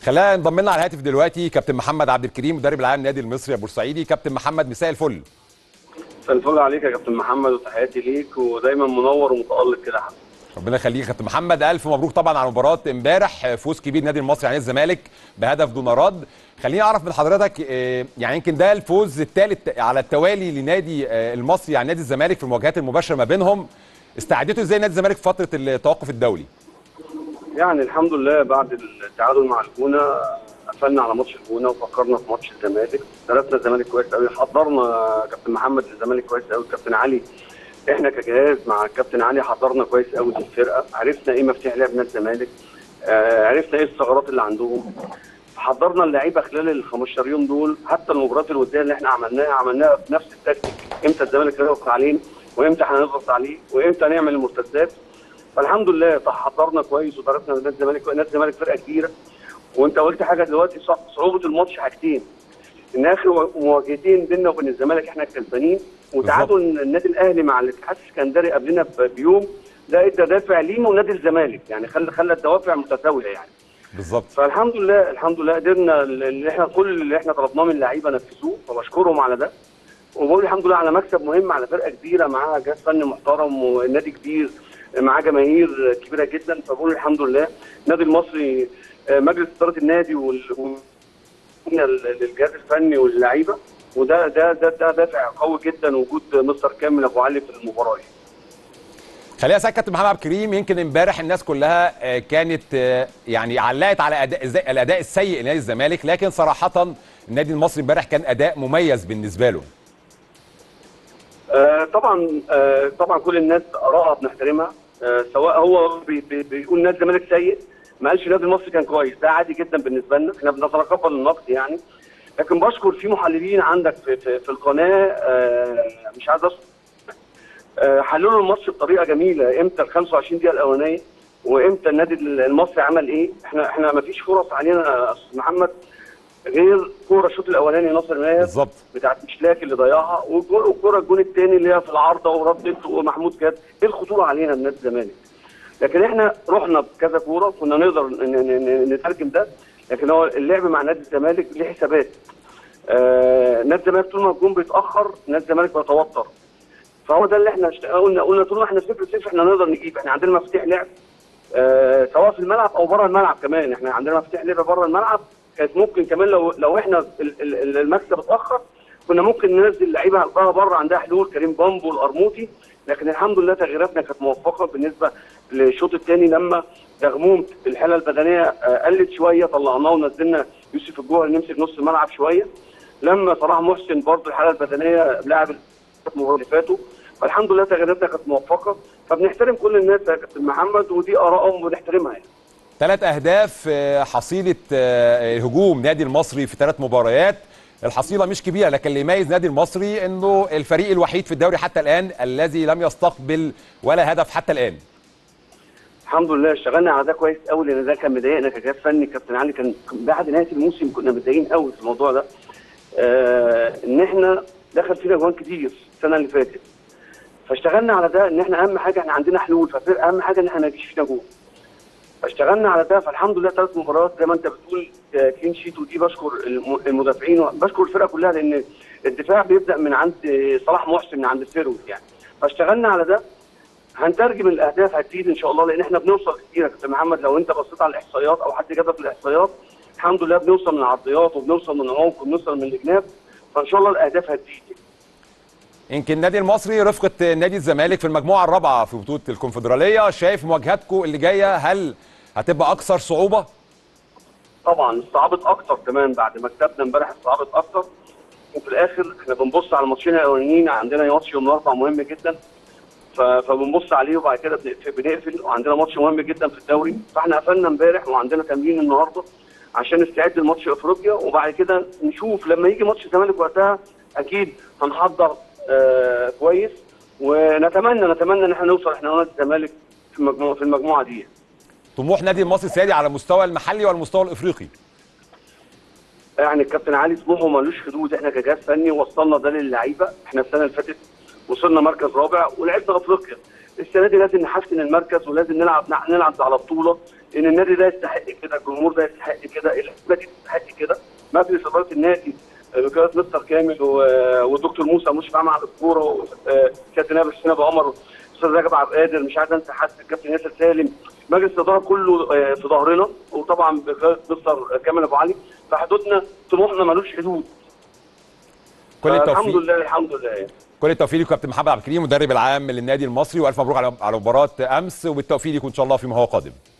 خلينا انضم لنا على الهاتف دلوقتي كابتن محمد عبد الكريم مدرب العام النادي المصري البورسعيدي كابتن محمد مساء الفل مساء الفل عليك يا كابتن محمد وتحياتي ليك ودايما منور ومتالق كده يا حبيبي ربنا يخليك يا كابتن محمد الف مبروك طبعا على مباراه امبارح فوز كبير نادي المصري على نادي الزمالك بهدف دون رد خليني اعرف من حضرتك آه، يعني يمكن ده الفوز الثالث على التوالي لنادي آه، المصري على نادي الزمالك في المواجهات المباشره ما بينهم استعدتوا ازاي نادي الزمالك في فتره التوقف الدولي يعني الحمد لله بعد التعادل مع الجونه قفلنا على ماتش الجونه وفكرنا في ماتش الزمالك درسنا الزمالك كويس قوي حضرنا كابتن محمد الزمالك كويس قوي كابتن علي احنا كجهاز مع الكابتن علي حضرنا كويس قوي للفرقه عرفنا ايه مفتاح لعب نادي الزمالك آه عرفنا ايه الثغرات اللي عندهم حضرنا اللعيبه خلال ال 15 يوم دول حتى المباريات الوديه اللي احنا عملناها عملناها بنفس التكتيك امتى الزمالك يضغط علينا وامتى احنا نضغط عليه وامتى نعمل المرتدات فالحمد لله حضرنا كويس ودرسنا نادي الزمالك نادي الزمالك فرقه كبيره وانت قلت حاجه دلوقتي صح صعوبه الماتش حاجتين ان اخر مواجهتين بيننا وبين الزمالك احنا الكسبانين وتعادل النادي الاهلي مع الاتحاد السكندري قبلنا ب- بيوم ده ادى دافع لينا ونادي الزمالك يعني خلى خلى الدوافع متساويه يعني بالظبط فالحمد لله الحمد لله قدرنا اللي احنا كل اللي احنا طلبناه من اللعيبه نفذوه فبشكرهم على ده وبقول الحمد لله على مكسب مهم على فرقه كبيره معاها جهاز فني محترم ونادي كبير معاه جماهير كبيره جدا فبقول الحمد لله النادي المصري آه، مجلس اداره النادي وال وال- للجهاز الفني واللعيبه وده ده ده ده دافع قوي جدا وجود مستر كامل ابو علي في المباراه دي. خلينا اسالك كابتن محمد عبد الكريم يمكن امبارح الناس كلها آه، كانت آه، يعني علقت على اداء ازاي الاداء السيء لنادي الزمالك لكن صراحه النادي المصري امبارح كان اداء مميز بالنسبه له آه، طبعا آه، طبعا كل الناس ارائها بنحترمها آه، سواء هو بي بي بيقول نادي الزمالك سيء ما قالش نادي المصري كان كويس ده عادي جدا بالنسبه لنا احنا بنتقبل النقد يعني لكن بشكر في محللين عندك في في, في القناه آه، مش عايز أذكر آه، حللوا الماتش بطريقه جميله امتى ال 25 دقيقه الاولانيه وامتى النادي المصري عمل ايه احنا احنا ما فيش فرص علينا يا استاذ محمد غير كوره الشوط الاولاني ناصر ماهر بالظبط بتاعت مشلاك اللي ضيعها والجول- والكره الجون الثاني اللي هي في العارضه وردت ومحمود جاد ايه الخطوره علينا من نادي الزمالك لكن احنا رحنا بكذا كوره كنا نقدر ن- ن- ن- نترجم ده لكن هو اللعب مع نادي الزمالك ليه حسابات آه نادي الزمالك طول ما الجون بيتاخر نادي الزمالك بيتوتر فهو ده اللي احنا اشت- قلنا قلنا طول ما احنا صفر صفر احنا نقدر نجيب احنا عندنا مفاتيح لعب آه سواء في الملعب او بره الملعب كمان احنا عندنا مفاتيح لعب بره الملعب كانت ممكن كمان لو لو احنا ال- ال- المكسب اتاخر كنا ممكن ننزل لعيبه بره بره عندها حلول كريم بامبو القرموطي لكن الحمد لله تغييراتنا كانت موفقه بالنسبه للشوط الثاني لما دغموم الحاله البدنيه آه، قلت شويه طلعناه ونزلنا يوسف الجوهري نمسك نص الملعب شويه لما صلاح محسن برضه الحاله البدنيه لاعب المباراه اللي فاتوا فالحمد لله تغييراتنا كانت موفقه فبنحترم كل الناس يا كابتن محمد ودي ارائهم وبنحترمها يعني. ثلاث اهداف آه، حصيله آه، هجوم نادي المصري في ثلاث مباريات الحصيله مش كبيره لكن اللي يميز نادي المصري انه الفريق الوحيد في الدوري حتى الان الذي لم يستقبل ولا هدف حتى الان الحمد لله اشتغلنا على ده كويس قوي لان ده كان مضايقنا كجهاز فني كابتن علي كان بعد نهايه الموسم كنا متضايقين قوي في الموضوع ده آه ان احنا دخل فينا جوان كتير السنه اللي فاتت فاشتغلنا على ده ان احنا اهم حاجه احنا عندنا حلول ففرق اهم حاجه ان احنا ما يجيش فينا جول فاشتغلنا على ده فالحمد لله ثلاث مباريات زي ما انت بتقول آه، كلين شيت ودي بشكر الم- المدافعين وبشكر الفرقه كلها لان الدفاع بيبدا من عند آه، صلاح محسن من عند الفيرود يعني فاشتغلنا على ده هنترجم الاهداف هتزيد ان شاء الله لان احنا بنوصل كتير يا كابتن محمد لو انت بصيت على الاحصائيات او حد جاب لك الاحصائيات الحمد لله بنوصل من العرضيات وبنوصل من العمق وبنوصل من الجناب فان شاء الله الاهداف هتزيد يمكن النادي المصري رفقه نادي الزمالك في المجموعه الرابعه في بطوله الكونفدراليه شايف مواجهاتكم اللي جايه هل هتبقى اكثر صعوبه طبعا صعبت اكتر كمان بعد ما كسبنا امبارح صعبت اكتر وفي الاخر احنا بنبص على الماتشين الاولانيين عندنا ماتش يوم الاربعاء مهم جدا ف- فبنبص عليه وبعد كده بنقف- بنقفل وعندنا ماتش مهم جدا في الدوري فاحنا قفلنا امبارح وعندنا تمرين النهارده عشان نستعد لماتش افريقيا وبعد كده نشوف لما يجي ماتش الزمالك وقتها اكيد هنحضر آه كويس ونتمنى نتمنى ان احنا نوصل احنا ونادي الزمالك في المجموعه في المجموعه دي طموح نادي المصري السيادي على المستوى المحلي والمستوى الافريقي يعني الكابتن علي طموحه ملوش حدود احنا كجهاز فني وصلنا ده للعيبه احنا السنه اللي فاتت وصلنا مركز رابع ولعبنا افريقيا السنه دي لازم نحسن المركز ولازم نلعب نلعب على بطوله ان النادي ده يستحق كده الجمهور ده يستحق كده اللعيبه دي تستحق كده مجلس اداره النادي آه، بقياده مستر كامل و- والدكتور موسى مشرف عام على الكوره وكابتن نائب حسين ابو عمر استاذ رجب عبد القادر مش عايز انسى حد الكابتن ياسر سالم مجلس الاداره كله آه، في ظهرنا وطبعا بقياده مستر كامل ابو علي فحدودنا طموحنا ملوش حدود كل الحمد التوفيق لله الحمد لله يعني. كل التوفيق لكم كابتن محمد عبد الكريم مدرب العام للنادي المصري والف مبروك على على مباراه امس وبالتوفيق لكم ان شاء الله فيما هو قادم